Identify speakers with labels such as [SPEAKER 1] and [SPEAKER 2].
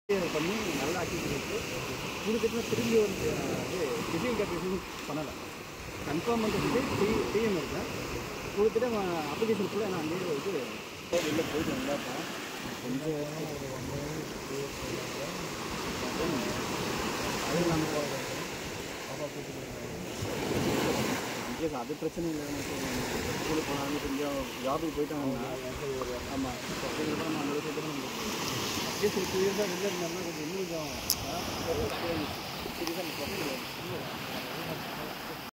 [SPEAKER 1] பண்ணி நல்லா ஆக்கி கொடுத்து கொடுத்துட்டு திரும்பி வந்து இது டிசைன் கட்டிங் பண்ணலை கன்ஃபார்ம் பண்ணுறதுக்கு டி டிஎம் இருக்கேன் கொடுத்துட்டு அப்ளிகேஷன் ஃபுல்லாக நான் அங்கேயே இது வெளில போயிட்டு வந்தாப்பேன் கொஞ்சம் அது நம்ம இங்கே அது பிரச்சனை இல்லை எனக்கு ஸ்கூலுக்கு போனாலும் கொஞ்சம் ஜாபுக்கு போயிட்டு வந்தேன் ஆமாம் அப்படிங்கிறத நம்ம அந்த விஷயத்தில் நம்ம அப்படியே சில டூ இயர்ஸாக வெளில இருந்தாருன்னா கொஞ்சம் இன்னும் கொஞ்சம் சீரியஸாக